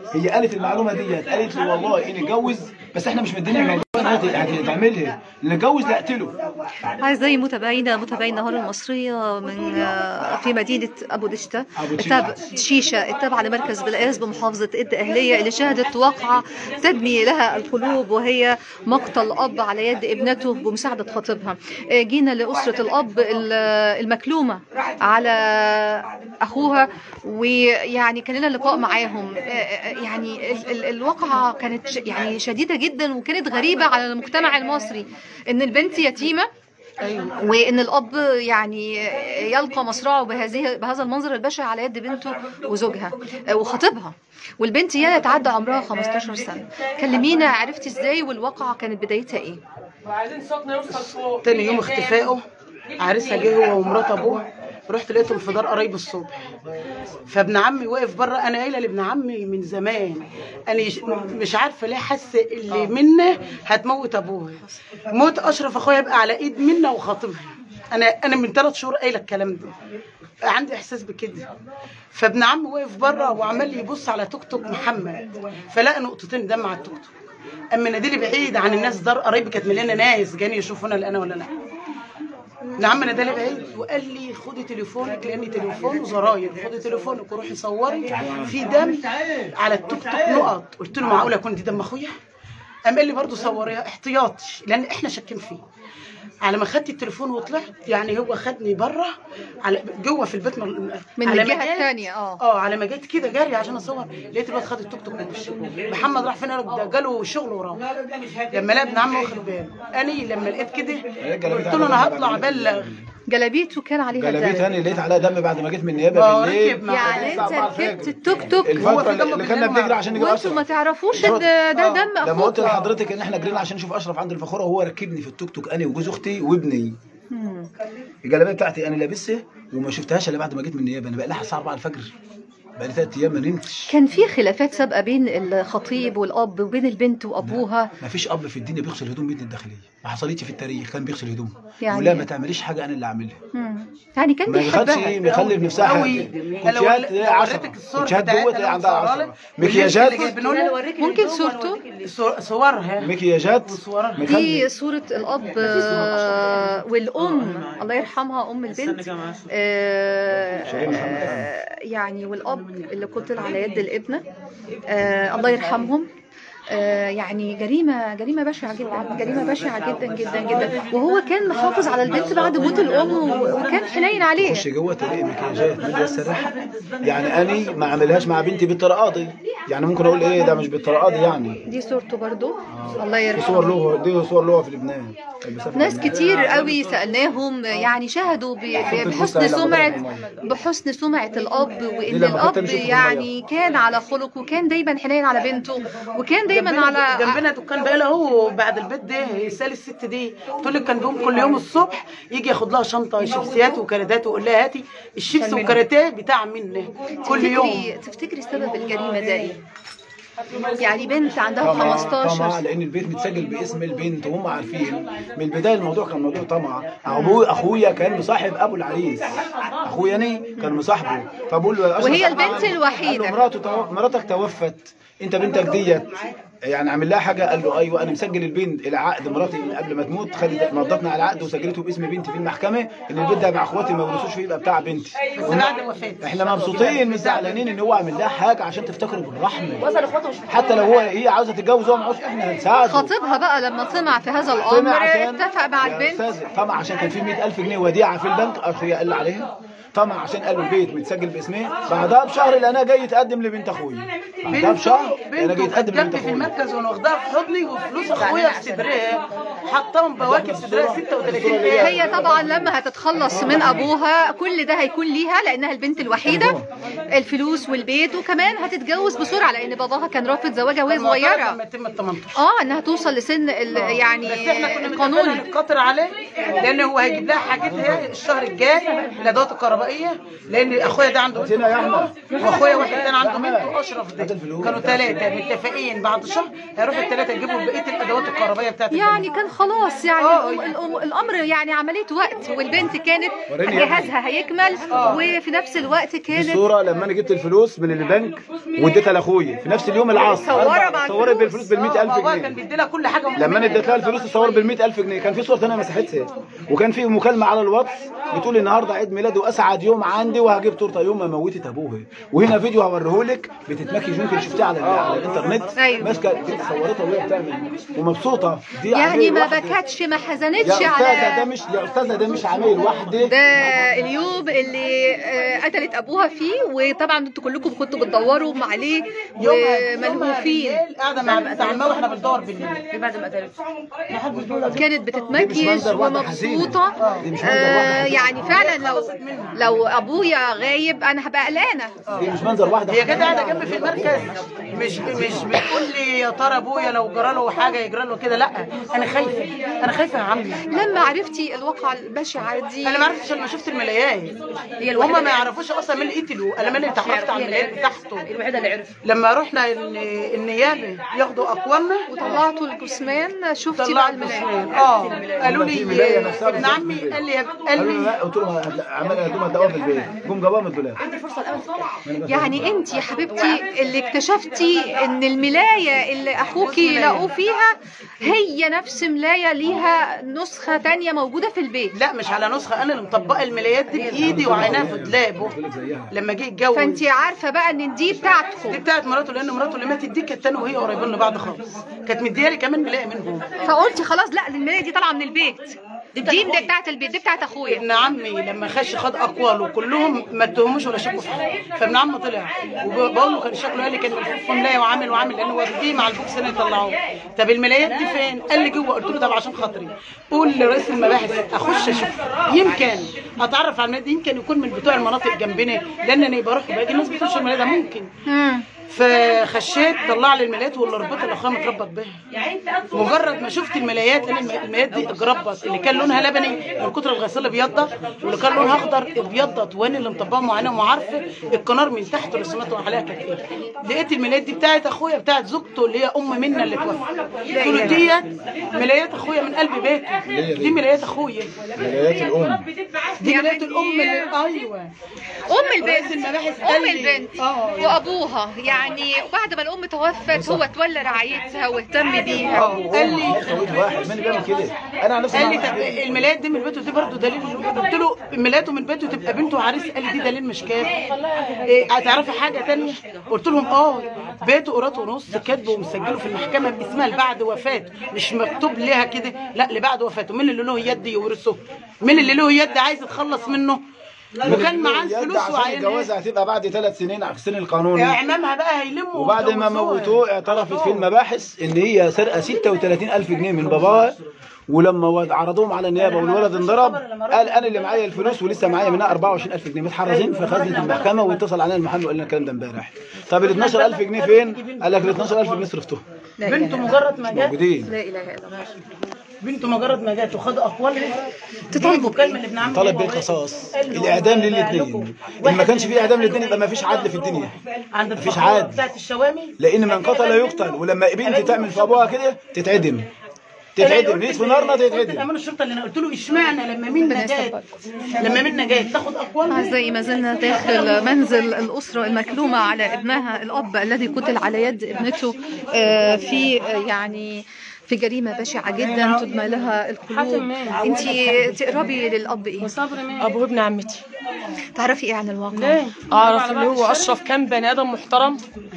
هي قالت المعلومه ديت قالت لي والله ان اتجوز بس احنا مش مدينها هتعملها اللي اتجوز لا اقتله أعزائي متابعينا متابعي النهار المصرية من آه، في مدينة أبو دشتة أبو دشتة. التاب- شيشة التابعة لمركز بلقاس بمحافظة إد أهلية اللي شهدت واقعة تدمي لها القلوب وهي مقتل أب على يد ابنته بمساعدة خطيبها آه، جينا لأسرة الأب ال- المكلومة على أخوها ويعني كان لنا لقاء معاهم آه، آه، يعني ال- ال- الواقعة كانت ش- يعني شديدة جدا وكانت غريبة على المجتمع المصري إن البنت يتيمة وان الاب يعني يلقى مصرعه بهذه بهذا المنظر البشع على يد بنته وزوجها وخطيبها والبنت يا يتعدى عمرها 15 سنه كلمينا عرفتي ازاي والواقعه كانت بدايتها ايه تاني يوم اختفائه عريسها جه هو ومرات ابوه رحت لقيتهم في دار قرايب الصبح فابن عمي واقف بره انا قايله لابن عمي من زمان انا يش- مش عارفه ليه حاسه اللي منا هتموت ابوها موت اشرف اخويا يبقى على ايد منا وخاطبها انا انا من ثلاث شهور قايله الكلام ده عندي احساس بكده فابن عمي واقف بره وعمال يبص على توك توك محمد فلقى نقطتين دم على التوك توك اما ناديلي بعيد عن الناس دار قرايبي كانت مليانه ناس جاني يشوفونا لا انا ولا لا نعم نادالي بعيد وقال لي خدي تليفونك لاني تليفون وزراير خدي تليفونك وروحي صوري في دم على التوك توك نقط قلت له معقوله يكون دي دم اخويا قام قال لي برضه صوريها احتياطي لان احنا شاكين فيه على ما خدت التليفون وطلعت يعني هو خدني بره على جوه في البيت من, من على ما الجهة جيت- التانية، اه. اه على ما جيت كده جري عشان اصور لقيت الواد خد التوك توك ومشي محمد راح فين قال لك ده جاله شغل وراه لما لقى ابن عمه واخد باله اني لما لقيت كده قلت له انا هطلع ابلغ جلابيته كان عليها جلابيه دم تاني لقيت عليها دم بعد ما جيت من النيابه ما بالليل ركب مع- يعني انت ركبت التوك توك هو الفتره في دم اللي كنا بالليل بنجري عشان نجيب وانتوا ما اشرف تعرفوش ان ده دم لما قلت اخوك لحضرتك ان احنا جرينا عشان نشوف اشرف عند الفخوره وهو ركبني في التوك توك انا وجوز اختي وابني مم. الجلابيه بتاعتي انا لابسها وما شفتهاش الا بعد ما جيت من النيابه انا بقى لها الساعه 4 الفجر بقى لي ثلاث ايام ما نمتش كان في خلافات سابقه بين الخطيب والاب وبين البنت وابوها ما فيش اب في الدنيا بيغسل هدوم بنت الداخليه ما حصلتش في التاريخ كان بيغسل هدوم يعني- ولا ما تعمليش حاجه انا اللي اعملها مم. يعني كان ما يخدش بيحبها بيخلي في نفسها أوي. حاجه لو- كوتشيات لو 10 وريتك الصور كوتشيات بتاعتها جوه اللي عندها مصورها 10 لك، مكياجات واللبس اللي جايبينه لك. ممكن صورته صور- صورها مكياجات وصورها. دي مخلي صورة الأب آه، والأم الله يرحمها أم البنت آه، آه، يعني والأب اللي قتل على يد الابنة آه، الله يرحمهم آه، يعني جريمة جريمة بشعة جدا جريمة بشعة جدا جدا جدا وهو كان محافظ على البنت بعد موت الأم و- وكان حنين عليه خش جوه تلاقي مكياجات مدى السراحه يعني انا ما اعملهاش مع بنتي بالطريقه دي يعني ممكن اقول ايه ده مش بالطريقه دي يعني دي صورته برضو الله في يرحمه صور له دي صور له في لبنان كان بيسافر ناس لبنان. كتير قوي سألناهم يعني شهدوا ب- ب- بحسن سمعة بحسن سمعة الأب وإن لما كنت الأب نشوف المية. يعني كان على خلق وكان دايما حنين على بنته وكان دايما على جنبنا دكان بقى هو بعد البيت ده يسال الست دي تقول لك كان بيقوم كل يوم الصبح يجي ياخد لها شنطه شيبسيات وكاراتات ويقول لها هاتي الشيبس والكاراتيه بتاع منا كل يوم تفتكري تفتكري سبب الجريمة ده إيه؟ يعني بنت عندها طمع 15 طمع لان البيت متسجل باسم البنت وهم عارفين من البدايه الموضوع كان موضوع طمع ابوي اخويا كان مصاحب ابو العريس اخويا انا كان مصاحبه فبقول له يا أشرف وهي طبعاً. البنت الوحيدة. قال له مراته تو... مراتك توفت انت بنتك ديت يعني عامل لها حاجه قال له ايوه انا مسجل البنت العقد مراتي قبل ما تموت خدت مضتنا على العقد وسجلته باسم بنتي في المحكمه ان البيت ده مع اخواتي ما يورثوش فيه يبقى بتاع بنتي بس بعد وفاتي احنا مبسوطين مش زعلانين ان هو عامل لها حاجه عشان تفتكروا بالرحمه حتى لو هو هي عاوزه تتجوز هو معوش احنا هنساعده خطيبها بقى لما طمع في هذا طمع الأمر عشان اتفق مع يا البنت أستاذ، طمع عشان كان في 100000 جنيه وديعه في البنك اخويا قال لي عليها طمع عشان قال له البيت متسجل باسمي بعدها بشهر اللي انا جاي اتقدم لبنت اخويا بعدها بشهر انا جاي بنته اتقدم لبنت جنبي في اخويا المركز وانا واخداها في حضني وفلوس اخويا في صدرها حطاهم بواكب صدرها 36 هي طبعا لما هتتخلص من ابوها كل ده هيكون ليها لانها البنت الوحيده الفلوس والبيت وكمان هتتجوز بسرعه لان باباها كان رافض زواجها وهي لما صغيره يتم ال 18 اه انها توصل لسن ال- يعني بس احنا كنا متفقين القانوني نقاطر عليه لان هو هيجيب لها حاجتها الشهر الجاي الادوات الكهربائيه كهربائيه لان اخويا ده عنده هنا يا احمد واخويا واحد تاني عنده بنت اشرف هات ده الفلوس. كانوا ثلاثه متفقين بعد شهر هيروحوا الثلاثه يجيبوا بقيه الادوات الكهربائيه بتاعت يعني كان خلاص يعني آه. الأم- الأم- الامر يعني عمليه وقت والبنت كانت وريني يا ابني. جهازها هيكمل وفي نفس الوقت كانت الصورة لما انا جبت الفلوس من البنك واديتها لاخويا في نفس اليوم العصر صورة مع صورت الفلوس. بالفلوس بال 100000 بابا كان جنيه بيدي لها كل حاجه لما انا اديت لها الفلوس تصور بال 100000 جنيه كان في صورة ثانيه مسحتها وكان في مكالمة على الواتس بتقول النهارده عيد ميلادي واسعد يوم عندي وهجيب تورته يوم ما موتت ابوها وهنا فيديو هوريهولك بتتمكي يمكن شفتيه على, على الانترنت أيوة. ماسكه بنت صورتها وهي بتعمل ومبسوطه دي يعني عمايل ما واحدة. بكتش ما يا حزنتش استاذه ده على مش يا استاذه ده مش عمايل واحده ده اليوم اللي آه، قتلت ابوها فيه وطبعا انتوا كلكم كنتوا بتدوروا عليه وملهوفين قاعده مع بنت عمها واحنا بندور بالليل بعد ما قتلت كانت دي مش بتتمكيش منظر واحدة حزينة. ومبسوطه دي مش منظر آه واحدة حزينة. يعني فعلا لو لو ابويا غايب انا هبقى قلقانه دي مش منظر واحده هي كانت قاعده جنبي في المركز مش مش بتقول لي يا ترى ابويا لو جرى له حاجه يجرى له كده لا انا خايفه انا خايفه يا عمي لما عرفتي الواقعه البشعه دي انا ما عرفتش لما شفت الملايات هي وهم الوحيده ما يعرفوش اصلا مين اللي قتلوا انا مالي اتعرفت على الملايات بتاعته الوحيده اللي عرفت لما رحنا ال- النيابه ياخدوا اقوامنا وطلعتوا الجثمان شفتي بقى طلعت الملايين جثمان اه قالوا في ملاية لي نفسها ابن عمي قال لي يا- قال قالوا لي لي لا قلت لهم عمال هدوم هتلاقوها في البيت قوم جابوها من الدولاب يعني انت يا حبيبتي اللي اكتشفتي ان الملايه اللي اخوكي لقوه فيها هي نفس ملايه ليها نسخه تانية موجوده في البيت لا مش على نسخه انا اللي مطبقه الملايات دي بايدي وعينها في دولابه لما جه يتجوز فانت عارفه بقى ان دي دي بتاعتكم بتاعت مراته لان مراته اللي ماتت دي كانت انا وهي قريبين لبعض خالص كانت مديالي كمان ملايه منهم فقلتي خلاص لا دي الملايه دي طالعه من البيت دي دي بتاعت البيت دي بتاعت اخويا ابن عمي لما خش خد اقواله كلهم ما اتهموش ولا شكوا في حاجه فابن عمي طلع وبقول له كان شكله قال لي كان ملفوف في ملايه وعامل وعامل لانه وديه مع البوكس هنا يطلعوه طب الملايات دي فين؟ قال لي جوه قلت له طب عشان خاطري قول لرئيس المباحث اخش اشوف يمكن اتعرف على الملايات دي يمكن يكون من بتوع المناطق جنبنا لان انا بروح باجي الناس بتخش الملايه ده ممكن مم. فخشيت طلع لي الملايات والرباط اللي اخويا متربط بها مجرد ما شفت الملايات لان الم- الملايات دي اتجربت اللي كان لونها لبني من كتر الغسيل ابيضت واللي كان لونها اخضر ابيضت وانا اللي مطبقه معينه وعارفه الكنار من تحت رسومات عليها كانت ايه لقيت الملايات دي بتاعت اخويا بتاعت زوجته اللي هي ام منا اللي توفت قلت له ديت ملايات اخويا من قلب بيته دي ملايات اخويا ملايات الام دي ملايات الام اللي ايوه ام رئيس البنت المباحث ام قال لي- البنت اه وابوها يعني بعد ما الام توفت هو تولى رعايتها واهتم بيها قال لي خوت واحد مين اللي بيعمل كده انا عن نفسي قال لي ما- طب الميلاد دي من بيته دي برضه دليل قلت له ميلاده من بيته تبقى بنته عريس قال لي دي دليل مش كافي إيه هتعرفي حاجه تانية قلت لهم اه بيته قراط ونص كاتبه ومسجله في المحكمه باسمها لبعد وفاته مش مكتوب ليها كده لا لبعد وفاته مين اللي له يد يورثه مين اللي له يد عايز يتخلص منه وكان معاه يد الفلوس عشان وعينها الجوازة هتبقى بعد ثلاث سنين على السن القانوني اعمامها بقى هيلموا وبعد ما ويجوزوها. موتوه اعترفت في المباحث ان هي سرقه 36000 جنيه من باباها ولما ود- عرضوهم على النيابه والولد انضرب قال انا اللي معايا الفلوس ولسه معايا منها 24000 جنيه متحرزين في خزنه المحكمه واتصل علينا المحامي وقال لنا الكلام ده امبارح طب ال 12000 جنيه فين؟ قال لك ال 12000 جنيه صرفتهم بنته مجرد ما جت موجودين لا اله الا الله بنته مجرد ما جت وخد اقوالها تطالبوا مكالمه لابن عمي طلب بالقصاص الاعدام للاثنين ان ما كانش في اعدام للاثنين يبقى ما فيش عدل في الدنيا عند مفيش الفقرات عادل. بتاعت الشوامي لان من قتل يقتل ولما بنت تعمل في ابوها كده تتعدم تتعدم نيت في نارنا تتعدم امين الشرطه اللي انا قلت له اشمعنى لما منا جات لما منا جات تاخد اقوالها أعزائي ما زلنا داخل منزل الأسرة المكلومة على ابنها الأب الذي قتل على يد ابنته آه، في آه، يعني في جريمة بشعة جدا تدمى لها القلوب انت تقربي للأب ايه؟ ابو ابن عمتي تعرفي ايه عن الواقع؟ ليه؟ اعرف اللي هو اشرف كان بني ادم محترم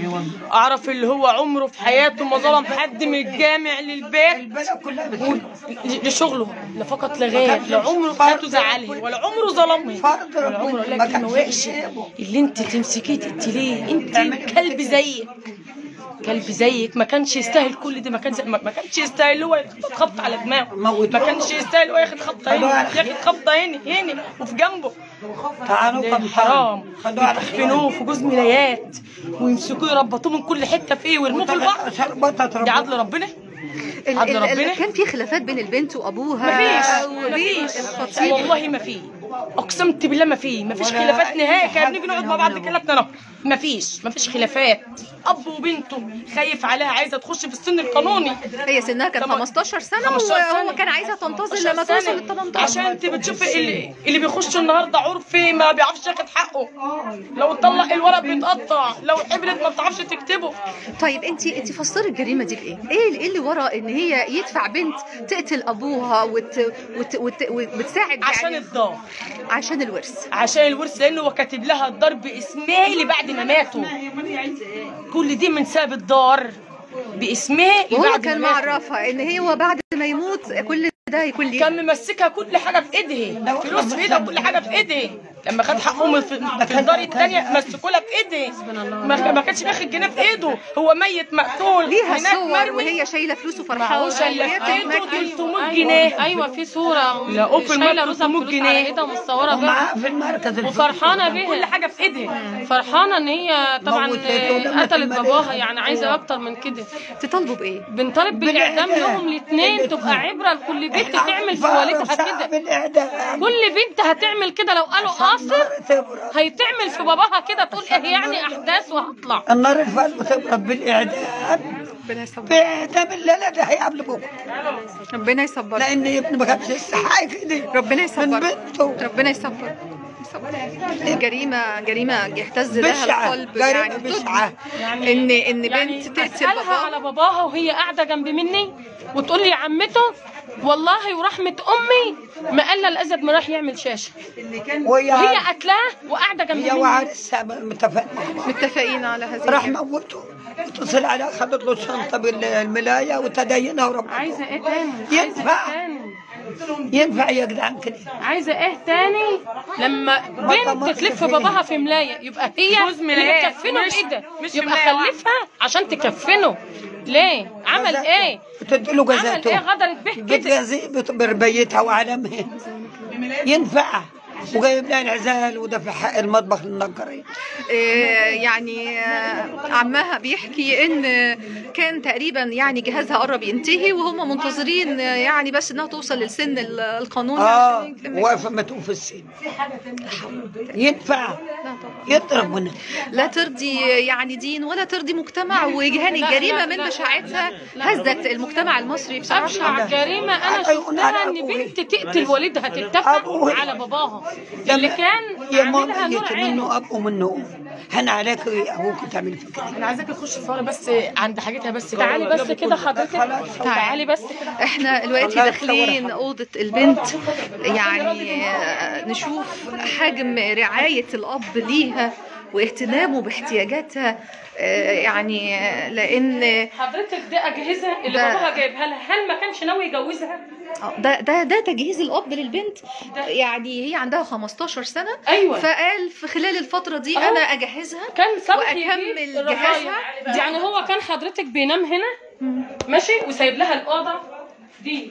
اعرف اللي هو عمره في حياته ما ظلم حد من الجامع للبيت و- لشغله لا فقط لا غير لا عمره في حياته زعلني ولا عمره ظلمني ولا عمره قال لك كلمه وحشه اللي انت تمسكيه تقتليه انت كلب زيك كلب زيك ما كانش يستاهل كل ده ما كان ما ما كانش يستاهل هو ياخد خبط على دماغه ما كانش يستاهل هو ياخد خبطه هنا ياخد خبطه هنا هنا وفي جنبه ده حرام يدفنوه في جوز ملايات ويمسكوه يربطوه من كل حته فيه ويرموه في البحر دي عدل ربنا ال- عدل ال- ال- ربنا كان في خلافات بين البنت وابوها مفيش وبين مفيش الخطيب والله ما في اقسمت بالله ما في ما فيش خلافات نهائي كنا بنيجي نقعد مع بعض كلامنا نهار ما فيش ما فيش خلافات اب وبنته خايف عليها عايزه تخش في السن القانوني هي سنها كان طبعا. 15 سنه 15 سنة. وهو كان عايزها تنتظر 15 لما سنة. توصل لل 18 عشان انت بتشوفي اللي, اللي بيخش النهارده عرفي ما بيعرفش ياخد حقه لو اتطلق الورق بيتقطع لو حبلت ما بتعرفش تكتبه طيب انت انت فسري الجريمه دي بايه؟ ايه ايه اللي ورا ان هي يدفع بنت تقتل ابوها وت وت وت وتساعد عشان يعني الدار عشان الورث عشان الورث لانه هو كاتب لها الدار باسماعيلي بعد ما ماتوا كل دي من سبب الدار باسماعيلي وهو بعد كان ما ماتوا معرفها ان هي هو بعد ما يموت كل ده يكون ليه كان ممسكها كل حاجه في ايديه فلوس في ايدها كل حاجه في ايديه لما خد حقهم في, في الدار الثانيه مسكوا لها في ايديه ما, ما كانش بياخد جنيه في ايده هو ميت مقتول ليها هناك صور مرمي. وهي شايله فلوس وفرحانه معهوش إلا وهي في إيده بتتمجد. 300 جنيه ايوه في صوره لا، أوبن شايله ماركت روزها 300 فلوس جنيه. على ايدها متصوره بيها ومعاه في المركز وفرحانه كل بيها حاجه في ايديها فرحانه ان هي طبعا موتته ولما قتلت الملاك. باباها يعني عايزه اكتر من كده تطالبوا بايه؟ بنطالب بالاعدام بالإعدام. لهم الاثنين تبقى عبره لكل بنت تعمل في والدها كده بالاعدام كل بنت هتعمل كده لو قالوا قاصر هيتعمل في باباها كده تقول ايه يعني احداث وهطلع النار الفاز بتضرب بالاعدام ربنا يصبر باعدام الليله ده هيقابل بكره ربنا يصبر لان ابني ما كانش يستحق كده ربنا من يصبر بنته ربنا يصبر يصبر. جريمة جريمة يحتز لها بشعة القلب جريمة يعني بشعة ان ان يعني بنت تقتل اسالها باباها على باباها وهي قاعده جنب مني وتقول لي يا عمته والله ورحمه امي ما قال الازد ما راح يعمل شاشه وهي هي قتلاه وقاعده جنب هي مني وعرسها متفقين متفقين على هذه راح الحاجة. موته اتصل عليها خدت له شنطه بالملايه وتدينها ورب عايزه ايه تاني عايزه ينفع. ايه تاني ينفع يا جدعان كده عايزه ايه تاني لما بنت تلف باباها في ملايه يبقى هي جوز اللي ملايات، بتكفنه مش- بايدها مش يبقى ملاية واحدة. خلفها عشان تكفنه ليه عمل ايه بتدي له عمل جزاته ايه غدرت به كده بتجازي بت- بربيتها وعلمها ينفع وجايب لها العزال ودفع حق المطبخ للنجارين إيه يعني آه، عمها بيحكي ان كان تقريبا يعني جهازها قرب ينتهي وهم منتظرين آه، يعني بس انها توصل للسن ال- القانوني اه عشان يتم- واقفه متوه في السن ينفع لا طبعا يضرب منها لا ترضي يعني دين ولا ترضي مجتمع وجهان لا، الجريمه لا، من لا، بشاعتها لا. هزت المجتمع المصري بصراحه ابشع جريمه انا أيوة، شفتها على ان أبوه. بنت تقتل والدها تتفق أبوه. على باباها اللي كان يا عاملها ماما نور جيت عينه منه اب ومنه ام هن عليك ابوك تعمل في كده انا عايزاك تخش فورا بس عند حاجتها بس تعالي بس كده حضرتك تعالي بس كده احنا دلوقتي الله داخلين يصورها. اوضه البنت يعني آه، نشوف حجم رعايه الاب ليها واهتمامه باحتياجاتها آه، يعني آه، لان حضرتك دي اجهزه اللي ده- باباها جايبها لها هل ما كانش ناوي يجوزها آه، ده ده ده تجهيز الاب للبنت يعني هي عندها 15 سنه ايوه فقال في خلال الفتره دي أهو. انا اجهزها كان صبحي وأكمل يجيب جهازها. الرفايع. يعني هو كان حضرتك بينام هنا ماشي وسايب لها الاوضه دي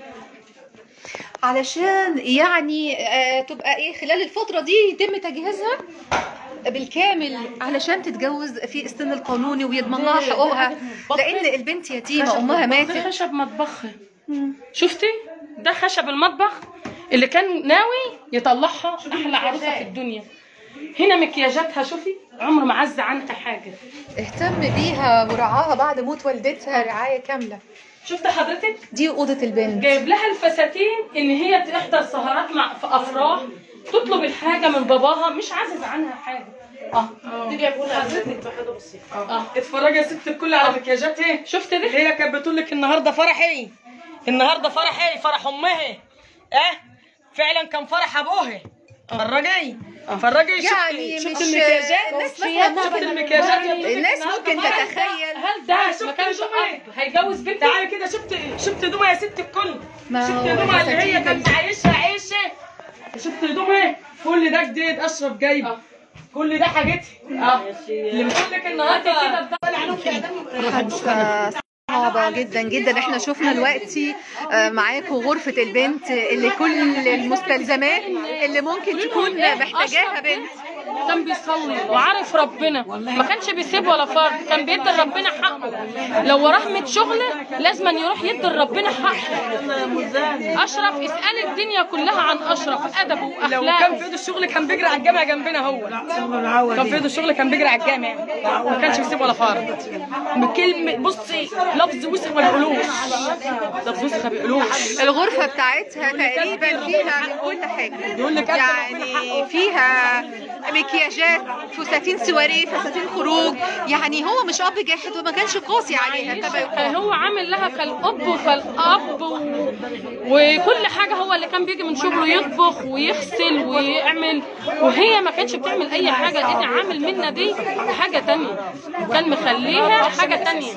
علشان يعني آه تبقى ايه خلال الفتره دي يتم تجهيزها بالكامل علشان تتجوز في السن القانوني ويضمن لها حقوقها لان البنت يتيمه امها ده ماتت خشب مطبخها شفتي ده خشب المطبخ اللي كان ناوي يطلعها احلى عروسه في الدنيا هنا مكياجاتها شوفي عمر ما عز عنها حاجه اهتم بيها ورعاها بعد موت والدتها رعايه كامله شفت حضرتك دي اوضه البنت جايب لها الفساتين ان هي تحضر سهرات مع في افراح تطلب الحاجه من باباها مش عازز عنها حاجه اه دي جايبه لها اه اتفرجي يا ست الكل على مكياجات ايه شفت دي هي كانت بتقول لك النهارده فرح ايه النهارده فرح ايه فرح امها اه فعلا كان فرح ابوها فرجي فرجي شفت يعني شفت مش المكياجات الناس مثلا شفت المكياجات يا بنت الناس النهاردة ممكن فرح. تتخيل هل ده شفت ما كانش هدومها؟ اب هيجوز بنتي تعالي كده شفت شفت هدومها يا ست الكل ما شفت هو هدومها اللي هي الفساتين كانت عايشها عيشه شفت هدومها كل ده جديد اشرف جايب آه. كل ده حاجتي اه اللي بتقول لك النهارده حادثة صعبة جدا جدا احنا شفنا دلوقتي آه، معاكم غرفة البنت اللي كل المستلزمات اللي ممكن تكون محتاجاها بنت كان بيصلي وعارف ربنا ما كانش بيسيب ولا فرد كان بيدي لربنا حقه لو وراه 100 شغله لازم يروح يدي لربنا حقه اشرف اسال الدنيا كلها عن اشرف ادبه لو كان في واخلاقه ايده الشغل كان بيجري على الجامع جنبنا هو كان في ايده الشغل كان بيجري على الجامع ما كانش بيسيب ولا فرد بكلمه بصي لفظ وسخ ما بيقولوش لفظ وسخ ما بيقولوش الغرفة بتاعتها تقريبا فيها من كل حاجة يقول لك أكتر يعني فيها مكياجات فساتين سواريه فساتين خروج يعني هو مش اب جاحد وما كانش قاسي عليها كما يقال هو عامل لها كالاب وكالاب و... وكل حاجه هو اللي كان بيجي من شغله يطبخ ويغسل ويعمل وهي ما كانتش بتعمل اي حاجه لان عامل منا دي حاجه تانية كان مخليها حاجه تانية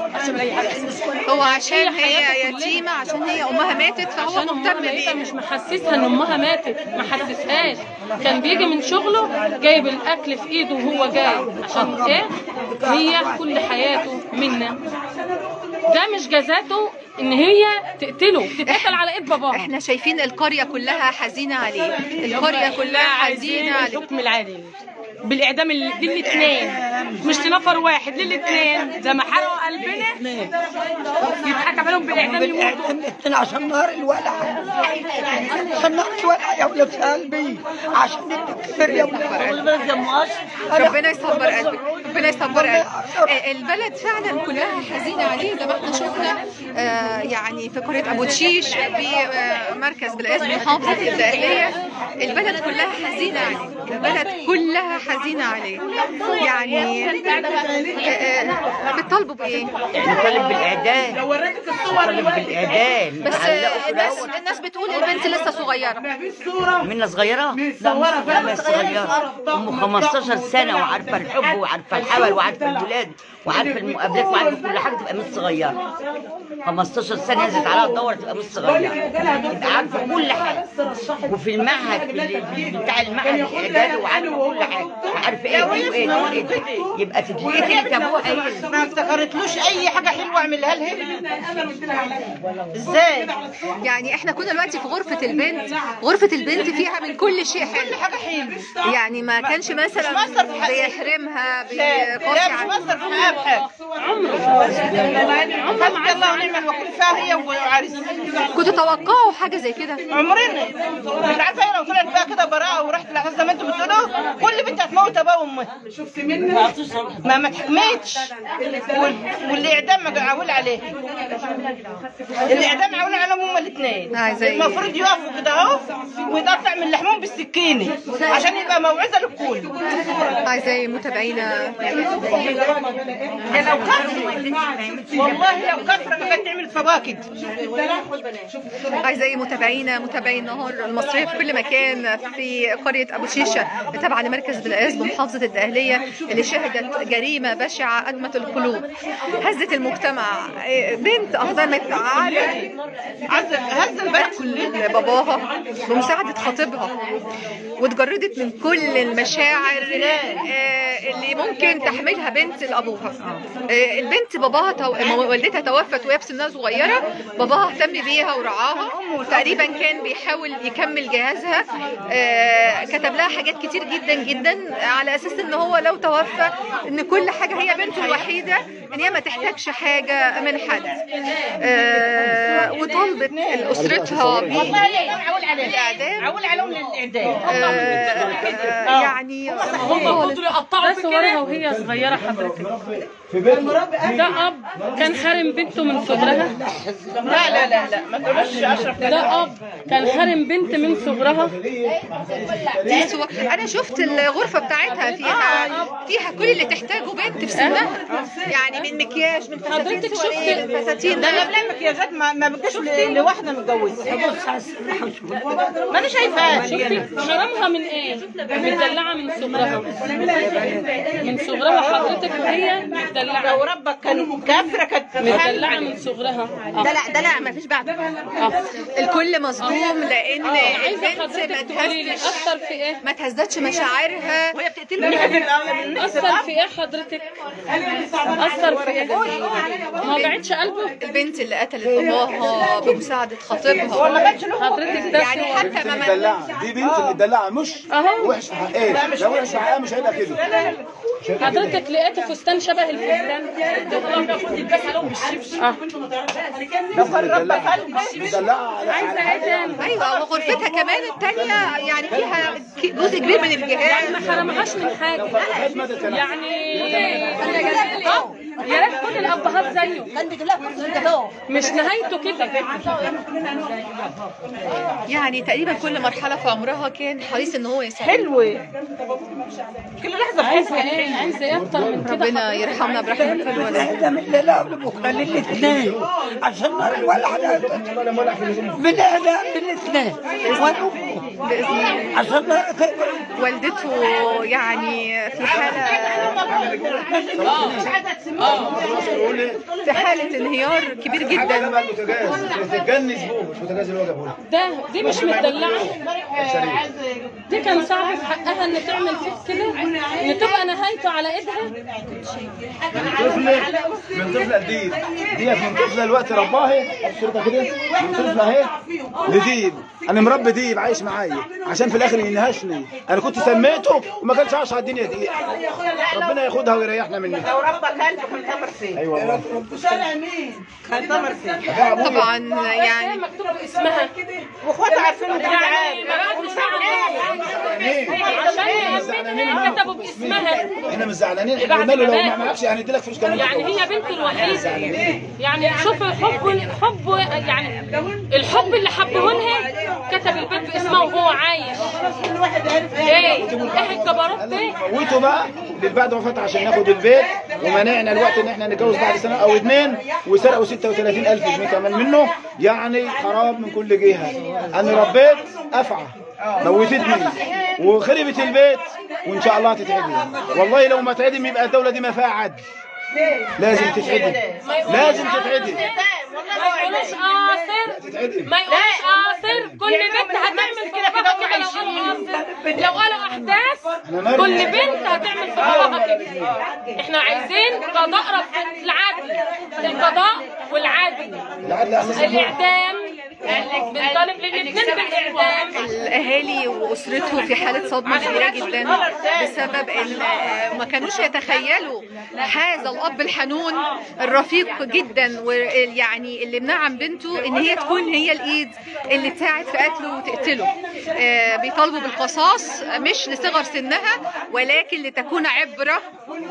هو عشان هي هي حياته كلها. يتيمة عشان هي امها ماتت فهو عشان امها مهتم ميتة بيها مش محسسها ان امها ماتت ما حسسهاش كان بيجي من شغله جايب الاكل في ايده وهو جاي عشان ايه هي كل حياته منا ده مش جزاته ان هي تقتله تتقتل على ايد باباها احنا شايفين القرية كلها حزينة عليه القرية كلها حزينة عليه الحكم العادل بالاعدام ال- للاثنين مش لنفر واحد للاثنين زي ما حرقوا قلبنا يتحكم عليهم بالاعدام يموتوا الاثنين عشان نار الولع عشان نار الولع يا ولاد قلبي عشان الكبر يا ولاد يا مؤاش ربنا يصبر قلبك ربنا يصبر قلبك آه، البلد فعلا كلها حزينة عليه زي ما احنا شفنا آه، يعني في قرية أبو تشيش بمركز بالاسم محافظة الدقهلية البلد كلها حزينة عليه البلد كلها حزينة عليه يعني آه، آه، بتطالبوا بإيه؟ نطالب بالاعدام لو وريتك الصور نطالب بالاعدام بس علقوا آه، في الناس الأول. الناس بتقول البنت لسه صغيرة في صورة منا صغيرة؟ متصورة لا مش صغيرة أم 15 سنة وعارفة الحب وعارفة الحول وعارفة الولاد وعارفة المقابلات وعارفة كل حاجة تبقى مش صغيرة 15 سنة نزلت عليها الدورة تبقى مش صغيرة تبقى عارفة كل حاجة وفي المعهد اللي- بتاع المعهد الإعدادي وعارفة كل حاجة وعارفة إيه دي وإيه دي وإيه دي يبقى تدلقي اللي أبوها إيه ما افتكرتلوش اي حاجة حلوة اعملها لها ازاي يعني احنا كنا دلوقتي في غرفة البنت غرفة البنت فيها من كل شيء حلو حاجة حلوة يعني ما كانش مثلا مؤثر في حق- بيحرمها لا بيقاسي لا مش عليها مصدر في حقها بحاجة عمر الله ونعم الوكيل فيها هي وعريسها كنتوا توقعوا حاجة زي كده عمرنا مش عارفه هي لو طلعت بقى كده براءه ورحت العزاز زي ما انتوا بتقولوا كل بنت هتموت ابوها وامها شفت منها ما ما اتحكمتش وال- والاعدام ما عول عليه الاعدام عول عليهم هما الاثنين آه، زي- المفروض يقفوا كده اهو ويقطع من لحمهم بالسكينه عشان يبقى موعظه للكل أعزائي متابعينا هي لو كفر والله لو كفر ما كانت عملت فباها كده أعزائي متابعينا متابعي النهار المصرية في كل مكان في قرية أبو شيشة تابعة لمركز بلقاس بمحافظة الدقهلية اللي شهدت جريمة بشعة أدمت القلوب هزت المجتمع إيه، بنت أقدمت على عز هز البلد كلها كل باباها بمساعدة خطيبها واتجردت من كل المشاعر آه، اللي ممكن تحملها بنت لأبوها آه، البنت باباها تو... والدتها توفت وهي بسنها صغيرة باباها اهتم بيها ورعاها تقريبا كان بيحاول يكمل جهازها آه، كتب لها حاجات كتير جدا جدا على اساس ان هو لو توفى ان كل حاجة هي بنته الوحيدة ان هي ما تحتاجش حاجة من حد آه، وطالبت اسرتها والله الاعدام عول عليهم بالإعدام. عول عليهم للاعدام آه، يعني هم فضلوا يقطعوا في صورها وهي صغيره حضرتك في بيت ده اب كان حارم بنته من صغرها لا لا لا لا ما تقولوش اشرف ده اب كان حارم بنت من صغرها دي صور انا شفت الغرفه بتاعتها فيها فيها كل اللي تحتاجه بنت في سنها يعني من مكياج من فساتين حضرتك سواريه شفت- من فساتين ده قبل المكياجات ما ما بتجيش ل- لواحده متجوزه ما انا شايفاها حرامها من ايه؟ مدلعه من صغرها من صغرها حضرتك وهي لو مدلعه ربك كان كافره كانت مدلعه من صغرها ده لا ده لا ما فيش بعد الكل مصدوم لان عايزه البنت حضرتك ما تقولي لي تهزش اثر في ايه؟ ما تهزتش مشاعرها وهي بتقتلني اثر في ايه حضرتك؟ اثر اثر في ايه ما وجعتش قلبه البنت اللي قتلت باباها بمساعدة خطيبها حضرتك ده يعني صور. حتى ما ما مدلعه دي بنت مدلعه مش أهو. وحش في حقها لو وحش في حقها مش هيبقى كده مش هيبقى كده. حضرتك لقيت فستان شبه الفستان اه مدلعه مدلعه على عايزه ايه تاني ايوه وغرفتها كمان التانية يعني فيها ك- جزء كبير من الجهاز ما حرمهاش من حاجه فرحت مدى الكلام. يعني آه، يا ريت كل الابهات زيه مش نهايته كده يعني تقريبا كل مرحلة في عمرها كان حريص ان هو يساعد حلوه كل لحظه عايزه ايه عايزه ايه اكتر من كده ربنا يرحمنا برحمة الوالدين ده من الليلة لبكرة للاثنين عشان نار الولع ده من هنا للاثنين ونقوم بإذن الله عشان نار والدته يعني في حالة في حالة انهيار كبير حاجه جدا بقى البوتاجاز تتجنس بوه مش بوتاجاز اللي هو جابه لها. ده دي مش مدلعه دي كان صعب في حقها ان تعمل فيك كده ان تبقى نهايته على ايدها طفله من طفله جديد ديت من طفله الوقت رباها صورتها كده من طفله اهي لديب انا مربي ديب عايش معايا عشان في الاخر ينهشني انا كنت سميته وما كانش عايش على الدنيا دي ربنا ياخدها ويريحنا منها لو ربك قلبك كان تمر فين ايوه والله شارع مين كان تمر فين ده ابويا طبعا يعني يعني مكتوب اسمها واخواتها عارفين كل يعني حاجه ما مش عشان يأمنها كتبوا باسمها احنا مش زعلانين احنا قلنا له لو ما معكش هنديلك فلوس كمان يعني هي بنته الوحيدة يعني شوف الحب الحب يعني الحب اللي حبه لها كتب البيت باسمها وهو عايش ايه ايه الجبروت دي موته بقى اللي بعد وفاته عشان ناخد البيت ومنعنا الوقت ان احنا نتجوز بعد سنه او اتنين وسرقوا 36000 جنيه كمان منه يعني خراب من كل جهه انا ربيت افعى موتتني وخربت البيت وان شاء الله تتعدم والله لو ما تعدم يبقى الدوله دي ما فيها عدل لازم تتعدم لازم تتعدم ما يقولوش قاصر تتعدم ما يقولوش قاصر كل بنت هتعمل في باباها كده لو قالوا قاصر لو قالوا احداث كل بنت هتعمل في باباها كده احنا عايزين قضاء رب العدل القضاء والعدل العدل اساس الحكم. الاعدام بنطالب الاثنين بالاعدام الاهالي واسرته في حاله صدمه كبيره جدا بسبب ان ما كانوش يتخيلوا هذا الاب الحنون الرفيق جدا ويعني اللي منعم بنته ان هي تكون هي الايد اللي تساعد في قتله وتقتله آه، بيطالبوا بالقصاص مش لصغر سنها ولكن لتكون عبره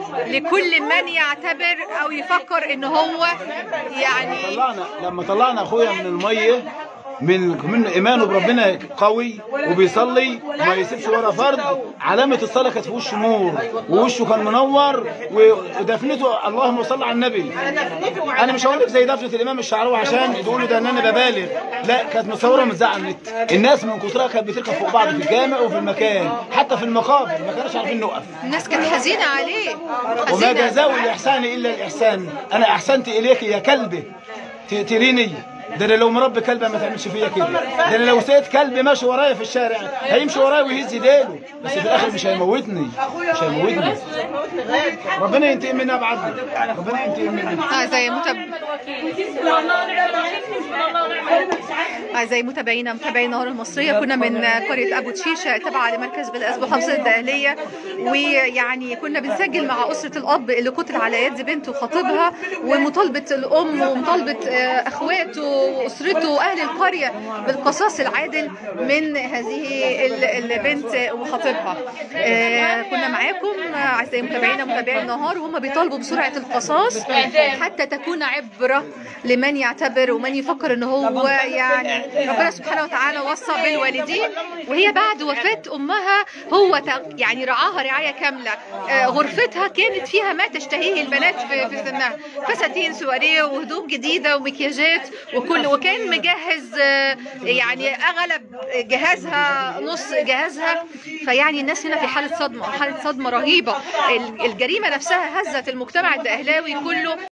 لكل من يعتبر او يفكر ان هو يعني طلعنا لما طلعنا اخويا من الميه من من ايمانه بربنا قوي وبيصلي وما يسيبش ورا فرد علامه الصلاه كانت في وشه نور ووشه كان منور ودفنته اللهم صل على النبي انا مش هقول لك زي دفنه الامام الشعراوي عشان تقولوا ده ان انا ببالغ لا كانت مصوره متذاعه على النت الناس من كترها كانت بتركب فوق بعض في الجامع وفي المكان حتى في المقابر ما كانوش عارفين نقف الناس كانت حزينه عليه وما حزينه جزاء الإحسان إلا الإحسان أنا أحسنت إليك يا كلبي تقتليني ده انا لو مربي كلبه ما تعملش فيا كده ده انا لو سيت كلب ماشي ورايا في الشارع هيمشي ورايا ويهز ديله بس في الاخر مش هيموتني مش هيموتني ربنا ينتقم منا بعدل ربنا ينتقم منا أعزائي متب... أعزائي متابعينا متابعي نهار المصرية كنا من قرية أبو تشيشة تابعة لمركز بالأسب محافظة الدقهلية ويعني كنا بنسجل مع أسرة الأب اللي قتل على يد بنته وخطيبها ومطالبة الأم ومطالبة آه، أخواته وأسرته وأهل القرية بالقصاص العادل من هذه ال- البنت وخطيبها آه، كنا معاكم آه، أعزائي متابعينا متابعي النهار وهم بيطالبوا بسرعة القصاص حتى تكون عبرة لمن يعتبر ومن يفكر ان هو يعني ربنا سبحانه وتعالى وصى بالوالدين وهي بعد وفاة امها هو ت- يعني رعاها رعاية كاملة آه، غرفتها كانت فيها ما تشتهيه البنات في في سنها فساتين سواريه وهدوم جديدة ومكياجات وكل وكان مجهز آه، يعني اغلب جهازها نص جهازها فيعني الناس هنا في حالة صدمة حالة صدمة رهيبة ال- الجريمة نفسها هزت المجتمع الدقهلاوي كله